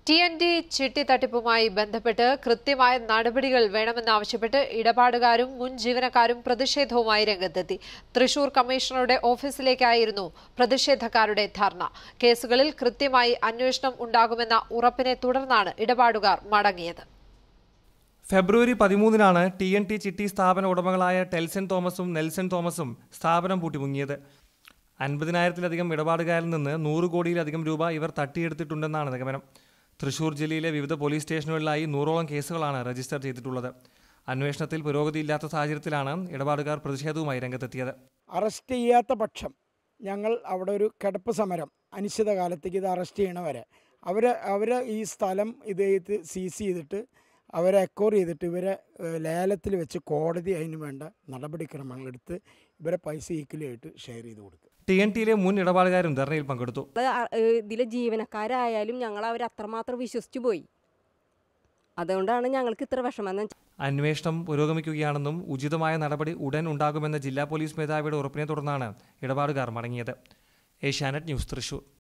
T N D ചിട്ടി തട്ടിപ്പുമായി ബന്ധപ്പെട്ട് കൃത്യമായ നടപടികൾ വേണമെന്നാവശ്യപ്പെട്ട് ഇടപാടുകാരും മുൻ ജീവനക്കാരും പ്രതിഷേധവുമായി രംഗത്തെത്തി തൃശൂർ കമ്മീഷണറുടെ ഓഫീസിലേക്കായിരുന്നു പ്രതിഷേധക്കാരുടെ ധർണ കേസുകളിൽ കൃത്യമായി അന്വേഷണം ഉണ്ടാകുമെന്ന ഉറപ്പിനെ തുടർന്നാണ് ഇടപാടുകാർ മടങ്ങിയത് ഫെബ്രുവരി പതിമൂന്നിനാണ് ടി എൻ ടി ചിട്ടി സ്ഥാപന ഉടമകളായ ടെൽസൺ തോമസും നെൽസൺ തോമസും സ്ഥാപനം പൂട്ടിമുങ്ങിയത് അൻപതിനായിരത്തിലധികം ഇടപാടുകാരിൽ നിന്ന് നൂറ് കോടിയിലധികം രൂപ ഇവർ തട്ടിയെടുത്തിട്ടുണ്ടെന്നാണ് നിഗമനം തൃശൂർ ജില്ലയിലെ വിവിധ പോലീസ് സ്റ്റേഷനുകളിലായി നൂറോളം കേസുകളാണ് രജിസ്റ്റർ ചെയ്തിട്ടുള്ളത് അന്വേഷണത്തിൽ പുരോഗതിയില്ലാത്ത സാഹചര്യത്തിലാണ് ഇടപാടുകാർ പ്രതിഷേധവുമായി രംഗത്തെത്തിയത് അറസ്റ്റ് ചെയ്യാത്ത പക്ഷം ഞങ്ങൾ അവിടെ ഒരു കിടപ്പ് സമരം അനിശ്ചിതകാലത്തേക്ക് ഇത് അറസ്റ്റ് ചെയ്യണവരെ അവർ അവർ ഈ സ്ഥലം ഇത് ഇത് സീസ് ചെയ്തിട്ട് അവരെ എക്കോർ ചെയ്തിട്ട് ഇവരെ ഏഹ്, ലേലത്തിൽ വെച്ച് കോടതി അതിന് വേണ്ട നടപടിക്രമങ്ങൾ എടുത്ത് ഇവരെ പൈസ ഈക്വലായിട്ട് ഷെയർ ചെയ്ത് കൊടുക്കുക ടി എൻ ടിയിലെ മുൻ ഇടപാടുകാരും ധർണയിൽ പങ്കെടുത്തു ഇതിലെ ജീവനക്കാരായാലും ഞങ്ങൾ അവർ അത്രമാത്രം വിശ്വസിച്ചു പോയി അതുകൊണ്ടാണ് ഞങ്ങൾക്ക് ഇത്ര വിഷമം എന്ന് വെച്ചാൽ അന്വേഷണം പുരോഗമിക്കുകയാണെന്നും ഉചിതമായ നടപടി ഉടൻ ഉണ്ടാകുമെന്ന ജില്ലാ പോലീസ് മേധാവിയുടെ ഉറപ്പിനെ തുടർന്നാണ് ഇടപാടുകാർ മടങ്ങിയത് ഏഷ്യാനെറ്റ് ന്യൂസ് തൃശൂർ